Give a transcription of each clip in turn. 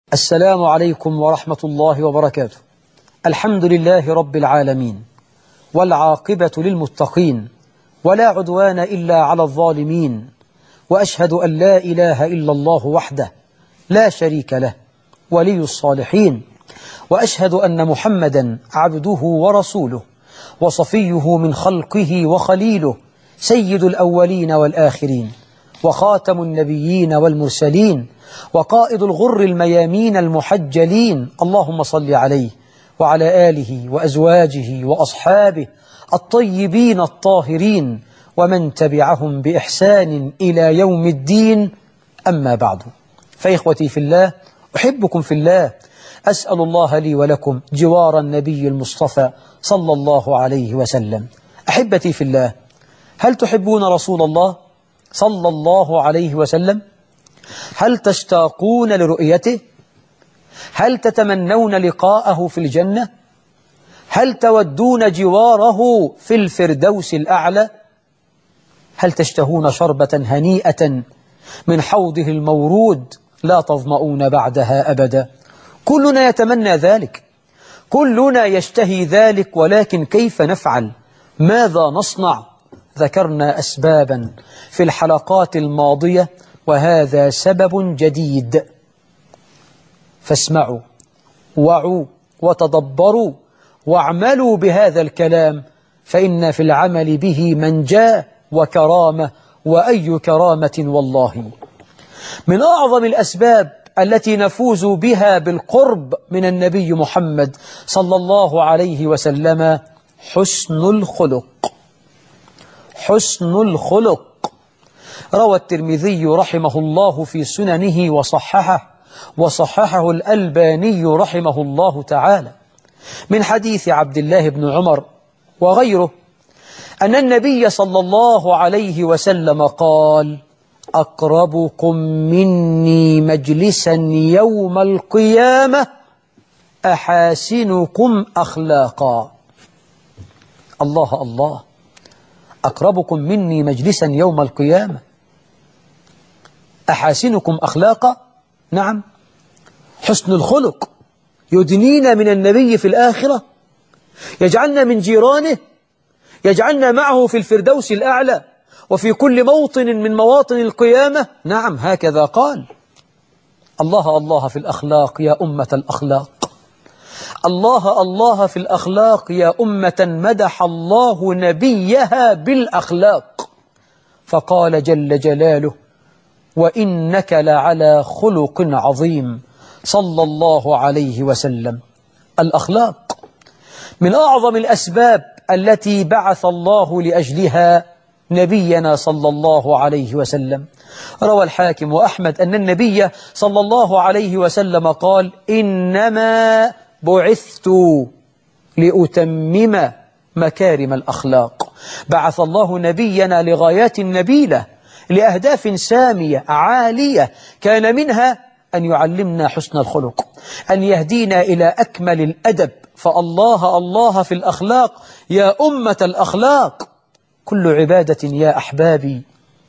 السلام عليكم ورحمة الله وبركاته الحمد لله رب العالمين والعاقبة للمتقين ولا عدوان إلا على الظالمين وأشهد أن لا إله إلا الله وحده لا شريك له ولي الصالحين وأشهد أن محمدا عبده ورسوله وصفيه من خلقه وخليله سيد الأولين والآخرين وخاتم النبيين والمرسلين وقائد الغر الميامين المحجلين اللهم صل عليه وعلى آله وأزواجه وأصحابه الطيبين الطاهرين ومن تبعهم بإحسان إلى يوم الدين أما بعد فإخوتي في الله أحبكم في الله أسأل الله لي ولكم جوار النبي المصطفى صلى الله عليه وسلم أحبتي في الله هل تحبون رسول الله صلى الله عليه وسلم هل تشتاقون لرؤيته هل تتمنون لقاءه في الجنة هل تودون جواره في الفردوس الأعلى هل تشتهون شربة هنيئة من حوضه المورود لا تظمؤون بعدها أبدا كلنا يتمنى ذلك كلنا يشتهي ذلك ولكن كيف نفعل ماذا نصنع ذكرنا أسبابا في الحلقات الماضية وهذا سبب جديد فاسمعوا وعوا وتدبروا واعملوا بهذا الكلام فإن في العمل به منجاة وكرامة وأي كرامة والله من أعظم الأسباب التي نفوز بها بالقرب من النبي محمد صلى الله عليه وسلم حسن الخلق حسن الخلق روى الترمذي رحمه الله في سننه وصححه وصححه الألباني رحمه الله تعالى من حديث عبد الله بن عمر وغيره أن النبي صلى الله عليه وسلم قال أقربكم مني مجلسا يوم القيامة أحاسنكم أخلاقا الله الله أقربكم مني مجلسا يوم القيامة أحاسنكم أخلاقا نعم حسن الخلق يدنينا من النبي في الآخرة يجعلنا من جيرانه يجعلنا معه في الفردوس الأعلى وفي كل موطن من مواطن القيامة نعم هكذا قال الله الله في الأخلاق يا أمة الأخلاق الله الله في الأخلاق يا أمة مدح الله نبيها بالأخلاق فقال جل جلاله وإنك لعلى خلق عظيم صلى الله عليه وسلم الأخلاق من أعظم الأسباب التي بعث الله لأجلها نبينا صلى الله عليه وسلم روى الحاكم وأحمد أن النبي صلى الله عليه وسلم قال إنما بعثت لأتمم مكارم الأخلاق بعث الله نبينا لغايات نبيلة لأهداف سامية عالية كان منها أن يعلمنا حسن الخلق أن يهدينا إلى أكمل الأدب فالله الله في الأخلاق يا أمة الأخلاق كل عبادة يا أحبابي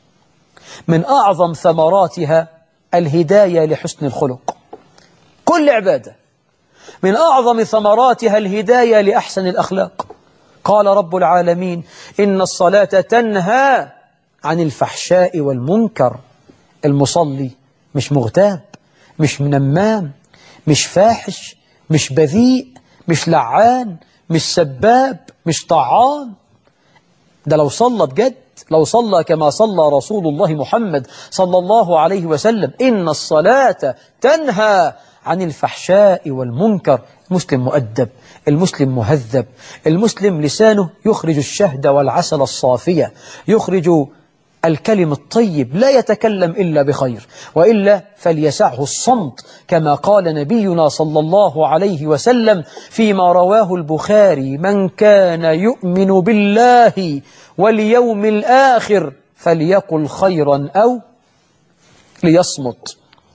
من أعظم ثمراتها الهداية لحسن الخلق كل عبادة من أعظم ثمراتها الهداية لأحسن الأخلاق قال رب العالمين إن الصلاة تنهى عن الفحشاء والمنكر المصلي مش مغتاب مش منمام مش فاحش مش بذيء مش لعان مش سباب مش طعان ده لو صلى بجد لو صلى كما صلى رسول الله محمد صلى الله عليه وسلم إن الصلاة تنهى عن الفحشاء والمنكر المسلم مؤدب المسلم مهذب المسلم لسانه يخرج الشهد والعسل الصافية يخرج الكلم الطيب لا يتكلم إلا بخير وإلا فليسعه الصمت كما قال نبينا صلى الله عليه وسلم فيما رواه البخاري من كان يؤمن بالله واليوم الآخر فليقل خيرا أو ليصمت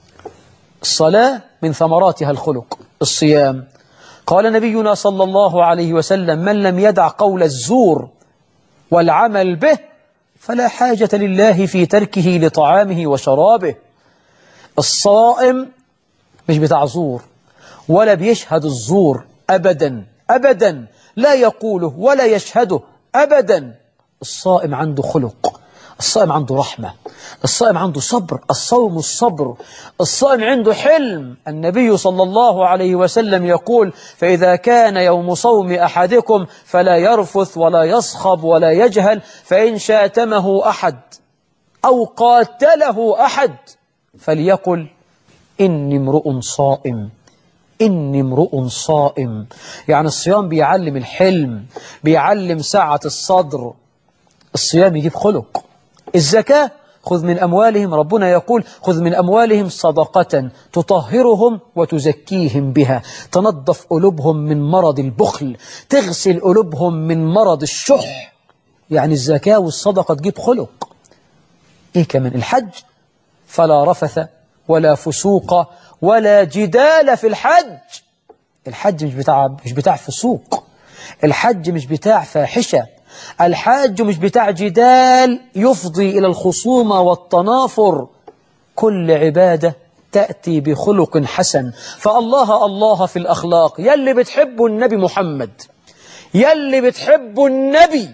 الصلاة من ثمراتها الخلق الصيام قال نبينا صلى الله عليه وسلم من لم يدع قول الزور والعمل به فلا حاجة لله في تركه لطعامه وشرابه الصائم مش بتاع زور ولا بيشهد الزور أبدا أبدا لا يقوله ولا يشهده أبدا الصائم عنده خلق الصائم عنده رحمة الصائم عنده صبر الصوم الصبر الصائم عنده حلم النبي صلى الله عليه وسلم يقول فإذا كان يوم صوم أحدكم فلا يرفث ولا يصخب ولا يجهل فإن شاتمه أحد أو قاتله أحد فليقل إني امرؤ صائم إني امرؤ صائم يعني الصيام بيعلم الحلم بيعلم سعة الصدر الصيام يجيب خلق الزكاة خذ من أموالهم ربنا يقول خذ من أموالهم صدقة تطهرهم وتزكيهم بها تنظف قلوبهم من مرض البخل تغسل قلوبهم من مرض الشح يعني الزكاة والصدقة تجيب خلق إيه كمان الحج فلا رفث ولا فسوق ولا جدال في الحج الحج مش بتاع مش بتاع فسوق الحج مش بتاع فاحشة الحاج مش بتاع جدال يفضي إلى الخصومة والتنافر كل عبادة تأتي بخلق حسن فالله الله في الأخلاق يلي بتحبوا النبي محمد يلي بتحبوا النبي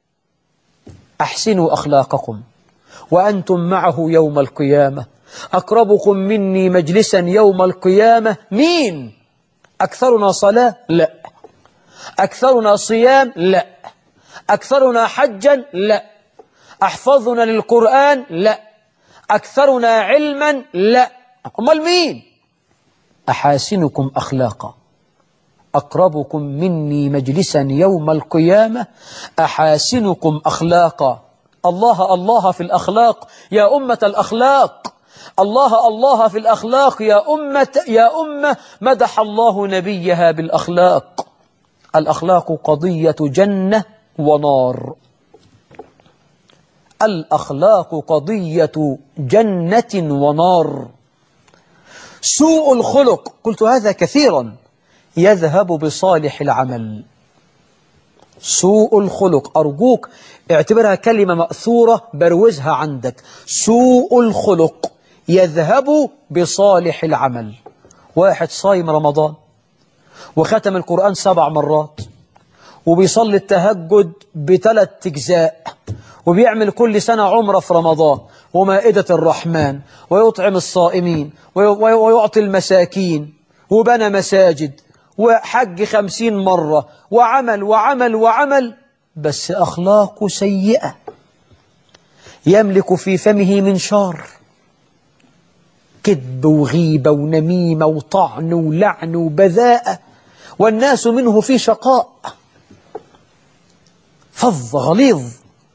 أحسنوا أخلاقكم وأنتم معه يوم القيامة أقربكم مني مجلسا يوم القيامة مين؟ أكثرنا صلاة؟ لا أكثرنا صيام؟ لا أكثرنا حجا؟ لا أحفظنا للقرآن؟ لا أكثرنا علما؟ لا أمال مين؟ أحاسنكم أخلاقا أقربكم مني مجلسا يوم القيامة أحاسنكم أخلاقا الله الله في الأخلاق يا أمة الأخلاق الله الله في الأخلاق يا أمة يا أمة مدح الله نبيها بالأخلاق الأخلاق قضية جنة ونار الأخلاق قضية جنة ونار سوء الخلق قلت هذا كثيرا يذهب بصالح العمل سوء الخلق أرجوك اعتبرها كلمة مأثورة بروزها عندك سوء الخلق يذهب بصالح العمل واحد صايم رمضان وختم القرآن سبع مرات وبيصلي التهجد بثلاث اجزاء وبيعمل كل سنة عمرة في رمضان ومائدة الرحمن ويطعم الصائمين ويعطي المساكين وبنى مساجد وحج خمسين مرة وعمل وعمل وعمل بس أخلاقه سيئة يملك في فمه منشار كذب وغيبة ونميمة وطعن ولعن وبذاءة والناس منه في شقاء فظ غليظ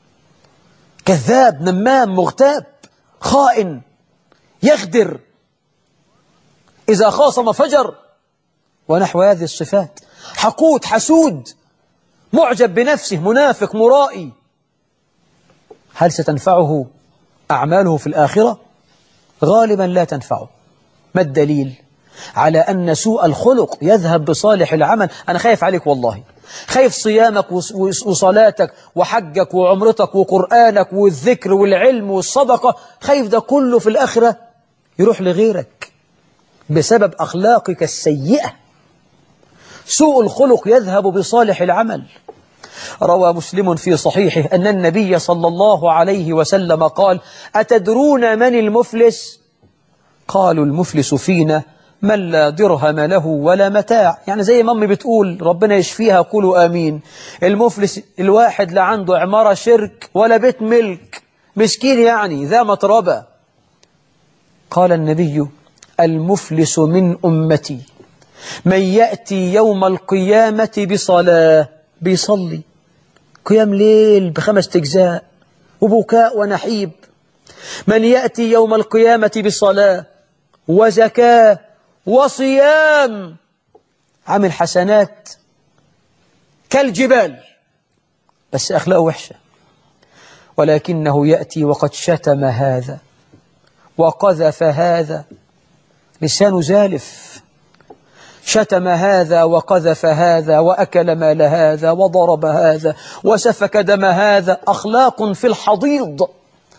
كذاب نمام مغتاب خائن يغدر إذا خاصم فجر ونحو هذه الصفات حقود حسود معجب بنفسه منافق مرائي هل ستنفعه أعماله في الآخرة؟ غالبا لا تنفعه ما الدليل؟ على أن سوء الخلق يذهب بصالح العمل أنا خايف عليك والله خايف صيامك وصلاتك وحجك وعمرتك وقرآنك والذكر والعلم والصدقة خايف ده كله في الآخرة يروح لغيرك بسبب أخلاقك السيئة سوء الخلق يذهب بصالح العمل روى مسلم في صحيحه أن النبي صلى الله عليه وسلم قال أتدرون من المفلس؟ قالوا المفلس فينا من لا درهم له ولا متاع يعني زي ما أمي بتقول ربنا يشفيها قولوا آمين المفلس الواحد لا عنده عمارة شرك ولا بيت ملك مسكين يعني ذا مطربة قال النبي المفلس من أمتي من يأتي يوم القيامة بصلاة بيصلي قيام ليل بخمس أجزاء وبكاء ونحيب من يأتي يوم القيامة بصلاة وزكاة وصيام عامل حسنات كالجبال بس أخلاقه وحشة ولكنه يأتي وقد شتم هذا وقذف هذا لسان زالف شتم هذا وقذف هذا وأكل مال هذا وضرب هذا وسفك دم هذا أخلاق في الحضيض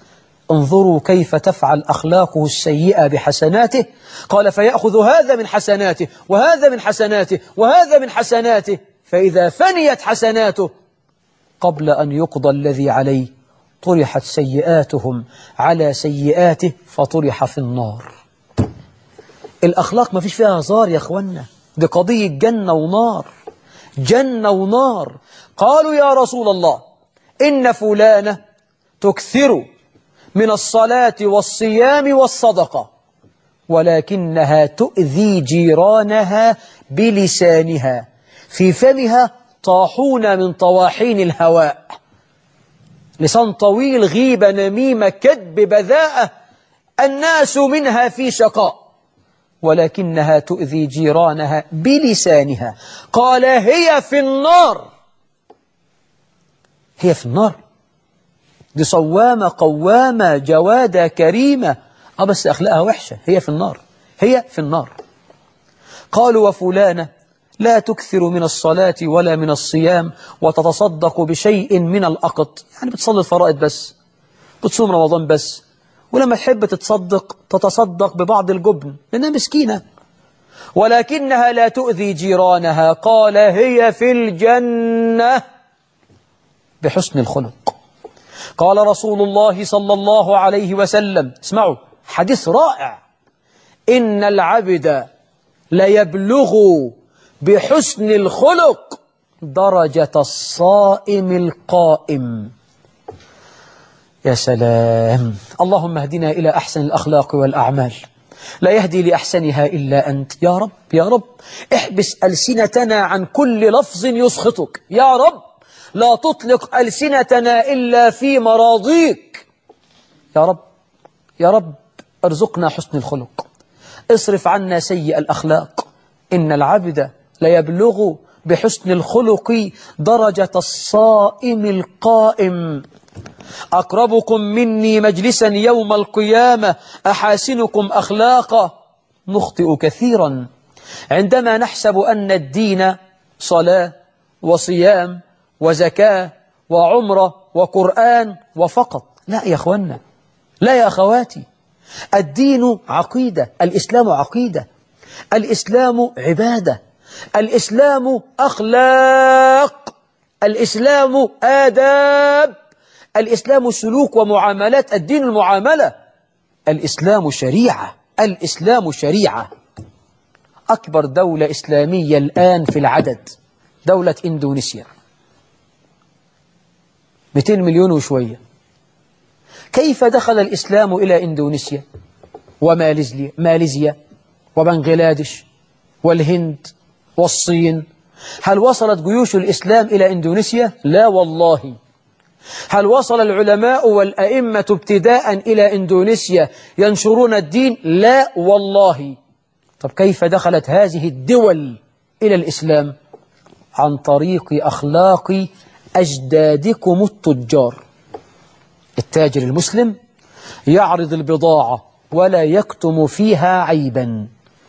انظروا كيف تفعل أخلاقه السيئة بحسناته قال فيأخذ هذا من حسناته وهذا من حسناته وهذا من حسناته فإذا فنيت حسناته قبل أن يقضى الذي عليه طرحت سيئاتهم على سيئاته فطرح في النار الأخلاق ما فيش فيها هزار يا أخوانا دي قضية جنة ونار جنة ونار قالوا يا رسول الله إن فلانة تكثر من الصلاة والصيام والصدقة ولكنها تؤذي جيرانها بلسانها في فمها طاحون من طواحين الهواء لسان طويل غيبة نميمة كذب بذاءة الناس منها في شقاء ولكنها تؤذي جيرانها بلسانها قال هي في النار هي في النار دي صوامة قوامة جوادة كريمة اه بس أخلاقها وحشة هي في النار هي في النار قالوا وفلانة لا تكثر من الصلاة ولا من الصيام وتتصدق بشيء من الأقط يعني بتصلي الفرائض بس بتصوم رمضان بس ولما تحب تتصدق تتصدق ببعض الجبن لأنها مسكينة ولكنها لا تؤذي جيرانها قال هي في الجنة بحسن الخلق قال رسول الله صلى الله عليه وسلم اسمعوا حديث رائع إن العبد ليبلغ بحسن الخلق درجة الصائم القائم يا سلام اللهم اهدنا إلى أحسن الأخلاق والأعمال لا يهدي لأحسنها إلا أنت يا رب يا رب احبس ألسنتنا عن كل لفظ يسخطك يا رب لا تطلق ألسنتنا إلا في مراضيك يا رب يا رب ارزقنا حسن الخلق اصرف عنا سيء الأخلاق إن العبد ليبلغ بحسن الخلق درجة الصائم القائم أقربكم مني مجلسا يوم القيامة أحاسنكم أخلاقا نخطئ كثيرا عندما نحسب أن الدين صلاة وصيام وزكاة وعمرة وقرآن وفقط لا يا أخوانا لا يا أخواتي الدين عقيدة الإسلام عقيدة الإسلام عبادة الإسلام أخلاق الإسلام آداب الإسلام سلوك ومعاملات الدين المعاملة الإسلام شريعة الإسلام شريعة أكبر دولة إسلامية الآن في العدد دولة إندونيسيا 200 مليون وشوية كيف دخل الإسلام إلى إندونيسيا وماليزيا ماليزيا وبنغلاديش والهند والصين هل وصلت جيوش الإسلام إلى إندونيسيا؟ لا والله هل وصل العلماء والأئمة ابتداء إلى إندونيسيا ينشرون الدين؟ لا والله طب كيف دخلت هذه الدول إلى الإسلام؟ عن طريق أخلاق أجدادكم التجار التاجر المسلم يعرض البضاعة ولا يكتم فيها عيبا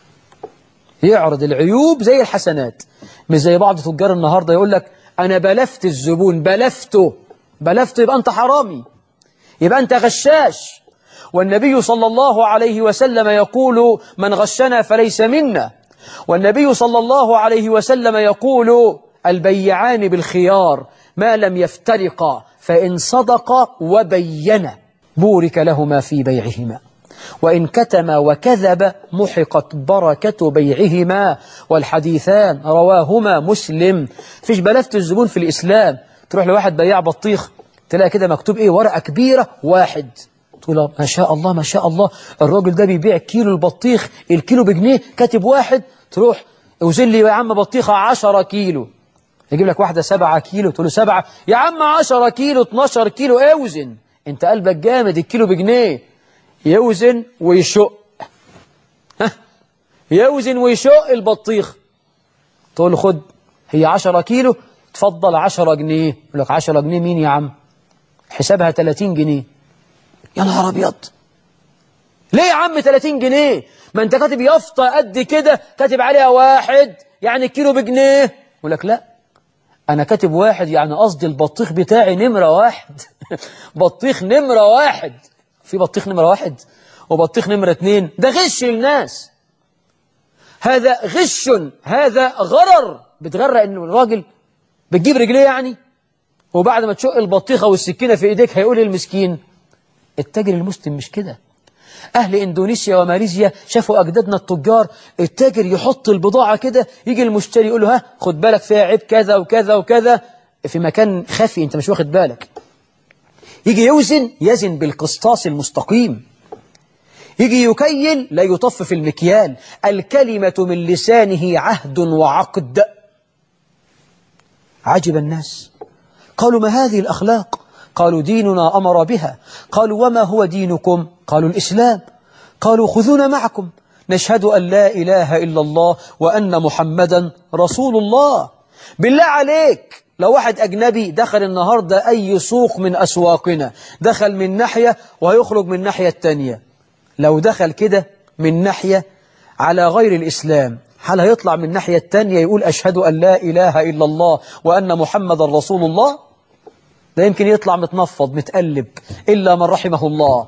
يعرض العيوب زي الحسنات مش زي بعض تجار النهاردة يقول لك أنا بلفت الزبون بلفته بلفته يبقى أنت حرامي يبقى أنت غشاش والنبي صلى الله عليه وسلم يقول من غشنا فليس منا والنبي صلى الله عليه وسلم يقول البيعان بالخيار ما لم يفترقا فإن صدقا وبينا بورك لهما في بيعهما وإن كتم وكذب محقت بركة بيعهما والحديثان رواهما مسلم فيش بلفت الزبون في الإسلام تروح لواحد بياع بطيخ تلاقي كده مكتوب إيه ورقة كبيرة واحد تقول ما شاء الله ما شاء الله الراجل ده بيبيع كيلو البطيخ الكيلو بجنيه كاتب واحد تروح اوزن لي يا عم بطيخة عشرة كيلو يجيب لك واحدة سبعة كيلو تقول له سبعة يا عم عشرة كيلو 12 كيلو اوزن انت قلبك جامد الكيلو بجنيه يوزن ويشق ها يوزن ويشق البطيخ تقول له خد هي 10 كيلو تفضل 10 جنيه يقول لك 10 جنيه مين يا عم حسابها 30 جنيه يا نهار ابيض ليه يا عم 30 جنيه ما انت كاتب يافطه قد كده كاتب عليها واحد يعني الكيلو بجنيه يقول لك لا انا كاتب واحد يعني قصدي البطيخ بتاعي نمره واحد بطيخ نمره واحد في بطيخ نمرة واحد وبطيخ نمرة اتنين ده غش للناس هذا غش هذا غرر بتغرق ان الراجل بتجيب رجليه يعني وبعد ما تشق البطيخة والسكينة في ايديك هيقول المسكين التاجر المسلم مش كده أهل إندونيسيا وماليزيا شافوا أجدادنا التجار التاجر يحط البضاعة كده يجي المشتري يقول له ها خد بالك فيها عيب كذا وكذا وكذا في مكان خفي أنت مش واخد بالك يجي يوزن يزن بالقسطاس المستقيم يجي يكيل لا يطف في المكيال الكلمة من لسانه عهد وعقد عجب الناس قالوا ما هذه الأخلاق قالوا ديننا أمر بها قالوا وما هو دينكم قالوا الإسلام قالوا خذونا معكم نشهد أن لا إله إلا الله وأن محمدا رسول الله بالله عليك لو واحد أجنبي دخل النهاردة أي سوق من أسواقنا دخل من ناحية وهيخرج من ناحية التانية لو دخل كده من ناحية على غير الإسلام هل هيطلع من الناحية التانية يقول أشهد أن لا إله إلا الله وأن محمد رسول الله ده يمكن يطلع متنفض متقلب إلا من رحمه الله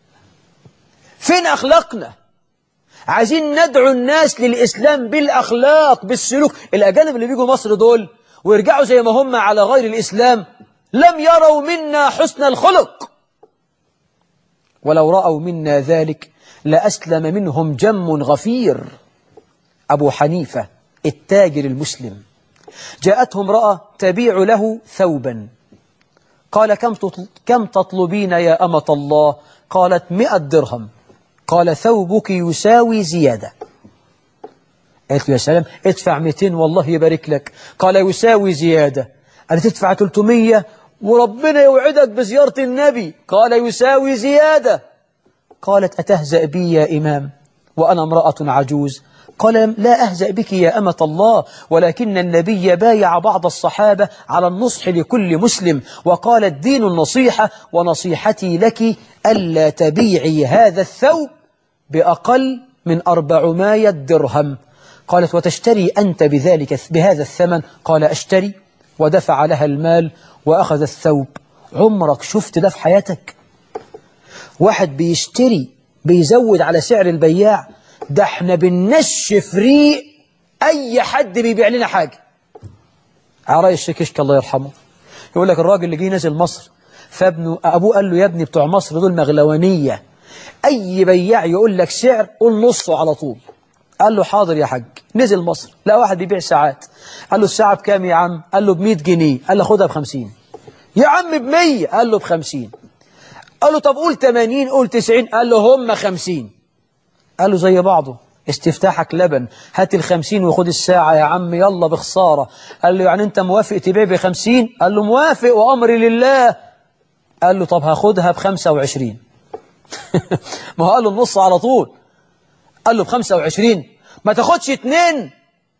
فين أخلاقنا عايزين ندعو الناس للإسلام بالأخلاق بالسلوك الأجانب اللي بيجوا مصر دول ويرجعوا زي ما هم على غير الإسلام لم يروا منا حسن الخلق ولو رأوا منا ذلك لأسلم منهم جم غفير أبو حنيفة التاجر المسلم جاءته امرأة تبيع له ثوبا قال كم كم تطلبين يا أمة الله قالت مئة درهم قال ثوبك يساوي زيادة قالت له يا سلام ادفع 200 والله يبارك لك قال يساوي زيادة قالت تدفع 300 وربنا يوعدك بزيارة النبي قال يساوي زيادة قالت أتهزأ بي يا إمام وأنا امرأة عجوز قال لا أهزأ بك يا أمة الله ولكن النبي بايع بعض الصحابة على النصح لكل مسلم وقال الدين النصيحة ونصيحتي لك ألا تبيعي هذا الثوب بأقل من أربعمائة درهم قالت وتشتري أنت بذلك بهذا الثمن قال أشتري ودفع لها المال وأخذ الثوب عمرك شفت ده في حياتك واحد بيشتري بيزود على سعر البياع ده احنا بننشف ريق اي حد بيبيع لنا حاجة عراي الشكشك الله يرحمه يقول لك الراجل اللي جه نزل مصر فابنه ابوه قال له يا ابني بتوع مصر دول مغلوانية اي بياع يقول لك سعر قول نصه على طول قال له حاضر يا حاج نزل مصر لا واحد بيبيع ساعات قال له الساعة بكام يا عم قال له ب 100 جنيه قال له خدها ب 50 يا عم ب 100 قال له ب 50 قال له طب قول 80 قول 90 قال له هم 50 قال له زي بعضه استفتاحك لبن هات الخمسين وخد الساعة يا عم يلا بخسارة قال له يعني انت موافق تبيع بخمسين قال له موافق وأمري لله قال له طب هاخدها بخمسة وعشرين ما هو قال له النص على طول قال له بخمسة وعشرين ما تاخدش اتنين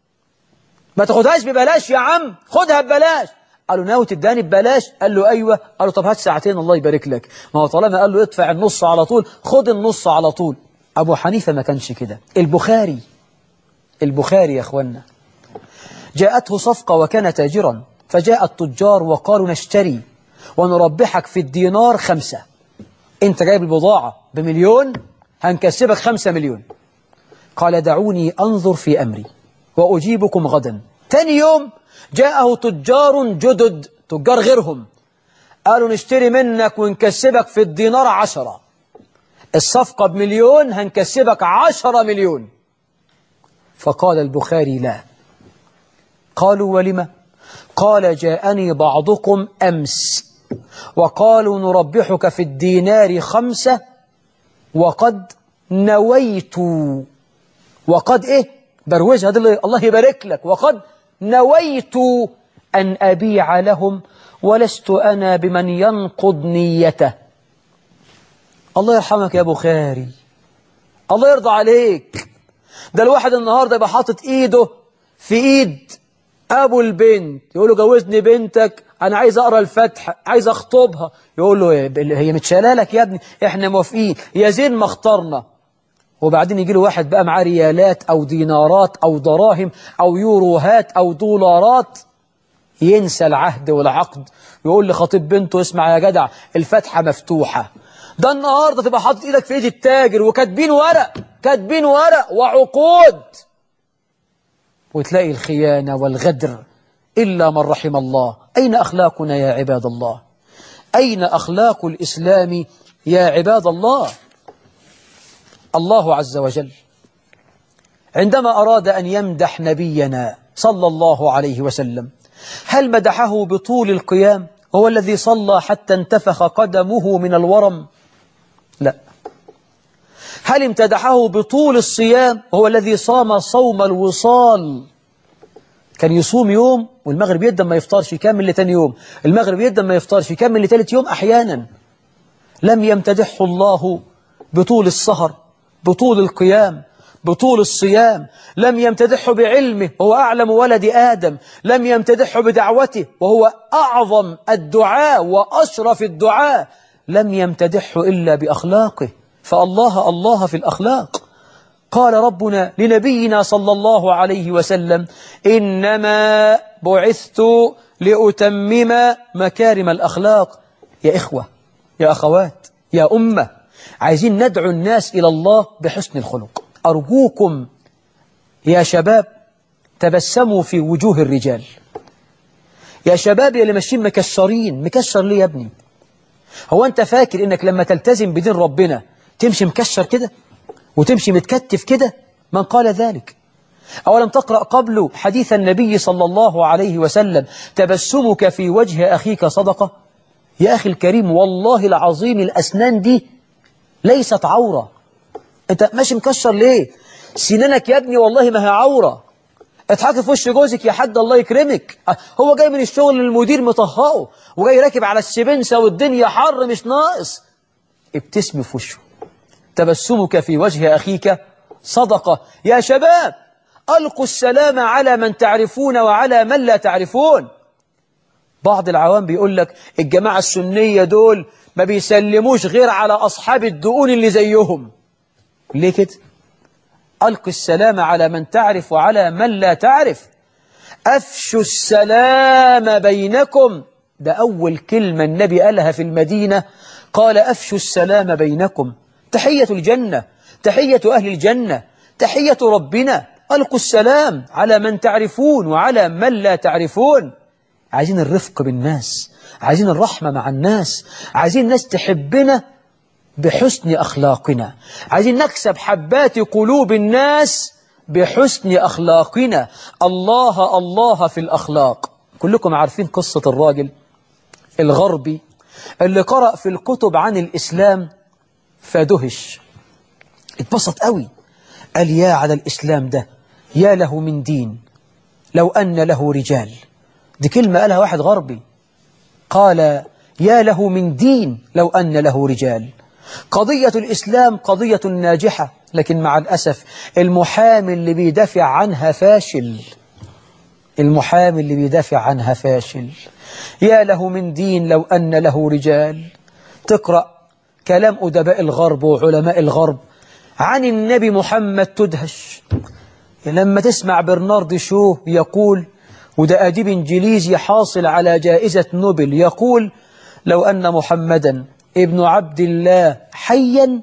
ما تاخدهاش ببلاش يا عم خدها ببلاش قال له ناوي تداني ببلاش قال له أيوة قال له طب هات ساعتين الله يبارك لك ما هو طالما قال له ادفع النص على طول خد النص على طول أبو حنيفة ما كانش كده البخاري البخاري يا أخوانا جاءته صفقة وكان تاجرا فجاء التجار وقالوا نشتري ونربحك في الدينار خمسة انت جايب البضاعة بمليون هنكسبك خمسة مليون قال دعوني أنظر في أمري وأجيبكم غدا ثاني يوم جاءه تجار جدد تجار غيرهم قالوا نشتري منك ونكسبك في الدينار عشرة الصفقة بمليون هنكسبك عشرة مليون فقال البخاري لا قالوا ولما قال جاءني بعضكم أمس وقالوا نربحك في الدينار خمسة وقد نويت وقد إيه بروز هذا الله يبارك لك وقد نويت أن أبيع لهم ولست أنا بمن ينقض نيته الله يرحمك يا بخاري الله يرضى عليك ده الواحد النهاردة يبقى حاطط ايده في ايد ابو البنت يقول له جوزني بنتك انا عايز اقرا الفتح عايز اخطبها يقول له هي متشاله لك يا ابني احنا موافقين يا زين ما اخترنا وبعدين يجي له واحد بقى معاه ريالات او دينارات او دراهم او يوروهات او دولارات ينسى العهد والعقد يقول لخطيب بنته اسمع يا جدع الفتحة مفتوحة ده النهاردة تبقى حاطط إيدك في إيد التاجر وكاتبين ورق كاتبين ورق وعقود وتلاقي الخيانة والغدر إلا من رحم الله أين أخلاقنا يا عباد الله أين أخلاق الإسلام يا عباد الله الله عز وجل عندما أراد أن يمدح نبينا صلى الله عليه وسلم هل مدحه بطول القيام هو الذي صلى حتى انتفخ قدمه من الورم لا هل امتدحه بطول الصيام هو الذي صام صوم الوصال كان يصوم يوم والمغرب يدا ما يفطرش يكمل لتاني يوم المغرب يدا ما يفطرش يكمل لتالت يوم أحيانا لم يمتدحه الله بطول السهر بطول القيام بطول الصيام لم يمتدحه بعلمه وهو أعلم ولد آدم لم يمتدحه بدعوته وهو أعظم الدعاء وأشرف الدعاء لم يمتدحه إلا بأخلاقه فالله الله في الأخلاق قال ربنا لنبينا صلى الله عليه وسلم إنما بعثت لأتمم مكارم الأخلاق يا إخوة يا أخوات يا أمة عايزين ندعو الناس إلى الله بحسن الخلق أرجوكم يا شباب تبسموا في وجوه الرجال يا شباب يا اللي ماشيين مكشرين مكشر ليه يا ابني هو أنت فاكر إنك لما تلتزم بدين ربنا تمشي مكشر كده وتمشي متكتف كده من قال ذلك أولم تقرأ قبل حديث النبي صلى الله عليه وسلم تبسمك في وجه أخيك صدقة يا أخي الكريم والله العظيم الأسنان دي ليست عورة أنت ماشي مكشر ليه سنانك يا ابني والله ما هي عورة اضحكي في وش جوزك يا حد الله يكرمك هو جاي من الشغل المدير مطهقه وجاي راكب على السبنسة والدنيا حر مش ناقص ابتسمي في وشه تبسمك في وجه أخيك صدقة يا شباب ألقوا السلام على من تعرفون وعلى من لا تعرفون بعض العوام بيقول لك الجماعة السنية دول ما بيسلموش غير على أصحاب الدقون اللي زيهم ليه كده ألقي السلام على من تعرف وعلى من لا تعرف أفشوا السلام بينكم ده أول كلمة النبي قالها في المدينة قال أفشوا السلام بينكم تحية الجنة تحية أهل الجنة تحية ربنا ألقوا السلام على من تعرفون وعلى من لا تعرفون عايزين الرفق بالناس عايزين الرحمة مع الناس عايزين الناس تحبنا بحسن أخلاقنا عايزين نكسب حبات قلوب الناس بحسن أخلاقنا الله الله في الأخلاق كلكم عارفين قصة الراجل الغربي اللي قرأ في الكتب عن الإسلام فدهش اتبسط قوي قال يا على الإسلام ده يا له من دين لو أن له رجال دي كلمة قالها واحد غربي قال يا له من دين لو أن له رجال قضية الإسلام قضية ناجحة لكن مع الأسف المحامي اللي بيدافع عنها فاشل المحامي اللي بيدافع عنها فاشل يا له من دين لو أن له رجال تقرأ كلام أدباء الغرب وعلماء الغرب عن النبي محمد تدهش لما تسمع برنارد شو يقول وده أديب إنجليزي حاصل على جائزة نوبل يقول لو أن محمدا ابن عبد الله حيا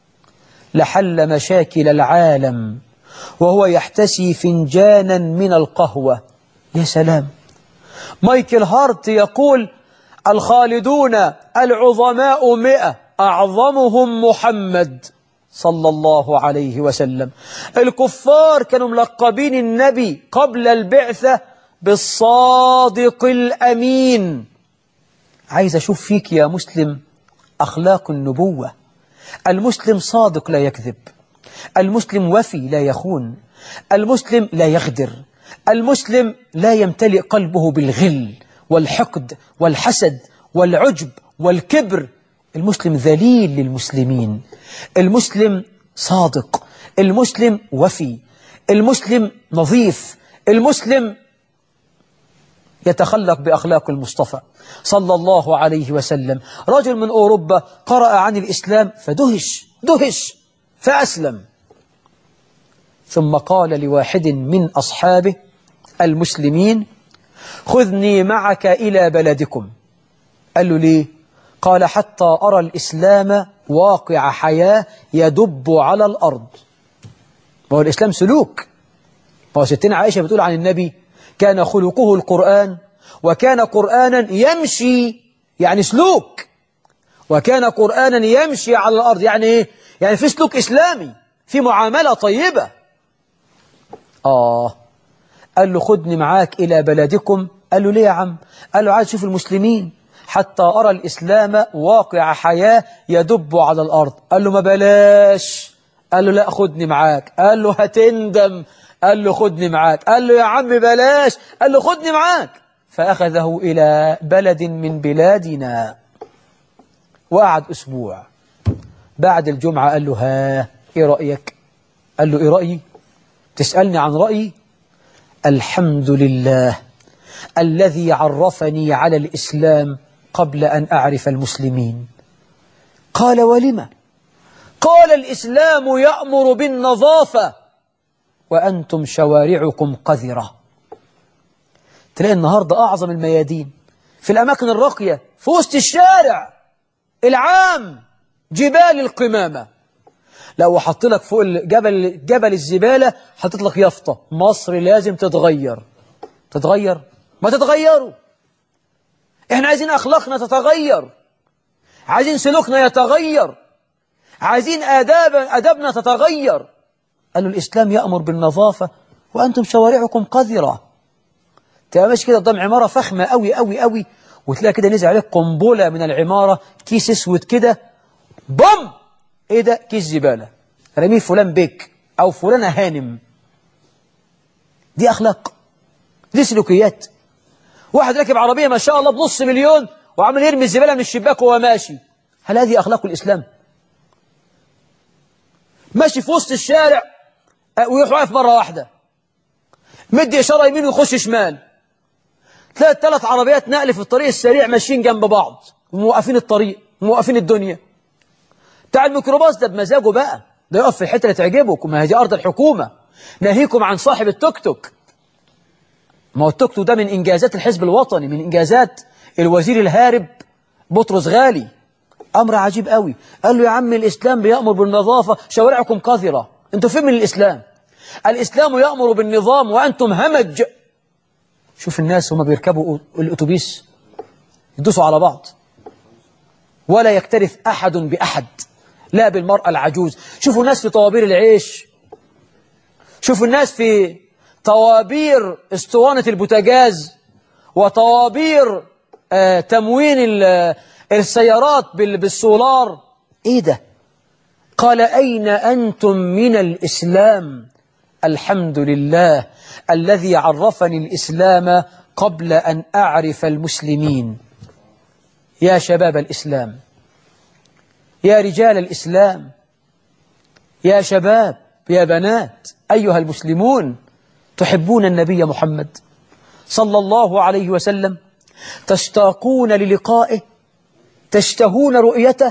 لحل مشاكل العالم وهو يحتسي فنجانا من القهوة يا سلام مايكل هارت يقول الخالدون العظماء مئة أعظمهم محمد صلى الله عليه وسلم الكفار كانوا ملقبين النبي قبل البعثة بالصادق الأمين عايز أشوف فيك يا مسلم أخلاق النبوة المسلم صادق لا يكذب المسلم وفي لا يخون المسلم لا يغدر المسلم لا يمتلئ قلبه بالغل والحقد والحسد والعجب والكبر المسلم ذليل للمسلمين المسلم صادق المسلم وفي المسلم نظيف المسلم يتخلق بأخلاق المصطفى صلى الله عليه وسلم رجل من أوروبا قرأ عن الإسلام فدهش دهش فأسلم ثم قال لواحد من أصحابه المسلمين خذني معك إلى بلدكم قال له ليه قال حتى أرى الإسلام واقع حياة يدب على الأرض ما هو الإسلام سلوك ما هو ستنا عائشة بتقول عن النبي كان خلقه القرآن وكان قرآنا يمشي يعني سلوك وكان قرآنا يمشي على الأرض يعني إيه؟ يعني في سلوك إسلامي في معاملة طيبة آه قال له خدني معاك إلى بلدكم قال له ليه يا عم قال له عايز شوف المسلمين حتى أرى الإسلام واقع حياة يدب على الأرض قال له ما بلاش قال له لا خدني معاك قال له هتندم قال له خدني معاك قال له يا عم بلاش قال له خدني معاك فأخذه إلى بلد من بلادنا وقعد أسبوع بعد الجمعة قال له ها إيه رأيك قال له إيه رأيي تسألني عن رأيي الحمد لله الذي عرفني على الإسلام قبل أن أعرف المسلمين قال ولم قال الإسلام يأمر بالنظافة وأنتم شوارعكم قذرة تلاقي النهاردة أعظم الميادين في الأماكن الراقية في وسط الشارع العام جبال القمامة لو حط لك فوق جبل جبل الزبالة حطيت لك يافطة مصر لازم تتغير تتغير ما تتغيروا احنا عايزين أخلاقنا تتغير عايزين سلوكنا يتغير عايزين آداب أدبنا تتغير قالوا الإسلام يأمر بالنظافة وأنتم شوارعكم قذرة تبقى ماشي كده قدام عمارة فخمة قوي قوي قوي وتلاقي كده نزل عليك قنبلة من العمارة كيس اسود كده بوم ايه ده كيس زبالة رميه فلان بيك او فلانة هانم دي اخلاق دي سلوكيات واحد راكب عربية ما شاء الله بنص مليون وعمل يرمي الزبالة من الشباك وهو ماشي هل هذه اخلاق الاسلام ماشي في وسط الشارع ويروح واقف مرة واحدة مدي اشارة يمين ويخش شمال تلاقي ثلاث عربيات نقل في الطريق السريع ماشيين جنب بعض وموقفين الطريق وموقفين الدنيا بتاع الميكروباص ده بمزاجه بقى ده يقف في الحته اللي تعجبكم ما هي دي ارض الحكومه ناهيكم عن صاحب التوك توك ما هو التوك توك ده من انجازات الحزب الوطني من انجازات الوزير الهارب بطرس غالي امر عجيب قوي قال له يا عم الاسلام بيامر بالنظافه شوارعكم قذره انتوا فين من الاسلام الاسلام يامر بالنظام وانتم همج شوف الناس هما بيركبوا الاتوبيس يدوسوا على بعض ولا يكترث احد باحد لا بالمرأة العجوز شوفوا الناس في طوابير العيش شوفوا الناس في طوابير اسطوانة البوتاجاز وطوابير آه تموين السيارات بالسولار ايه ده قال أين أنتم من الإسلام الحمد لله الذي عرفني الإسلام قبل أن أعرف المسلمين يا شباب الإسلام يا رجال الإسلام يا شباب يا بنات أيها المسلمون تحبون النبي محمد صلى الله عليه وسلم تشتاقون للقائه تشتهون رؤيته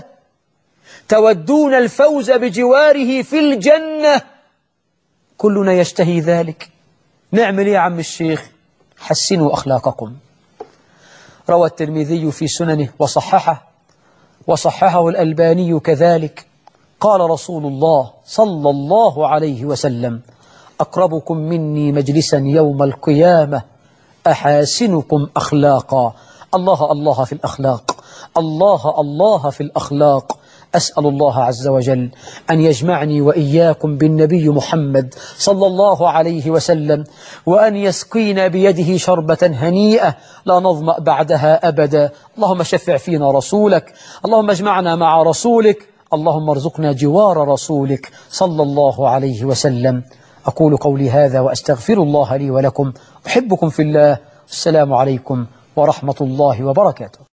تودون الفوز بجواره في الجنة كلنا يشتهي ذلك نعمل ايه يا عم الشيخ حسنوا أخلاقكم روى الترمذي في سننه وصححه وصححه الألباني كذلك قال رسول الله صلى الله عليه وسلم أقربكم مني مجلسا يوم القيامة أحاسنكم أخلاقا الله الله في الأخلاق الله الله في الأخلاق أسأل الله عز وجل أن يجمعني وإياكم بالنبي محمد صلى الله عليه وسلم وأن يسقينا بيده شربة هنيئة لا نظمأ بعدها أبدا اللهم شفع فينا رسولك اللهم اجمعنا مع رسولك اللهم ارزقنا جوار رسولك صلى الله عليه وسلم أقول قولي هذا وأستغفر الله لي ولكم أحبكم في الله السلام عليكم ورحمة الله وبركاته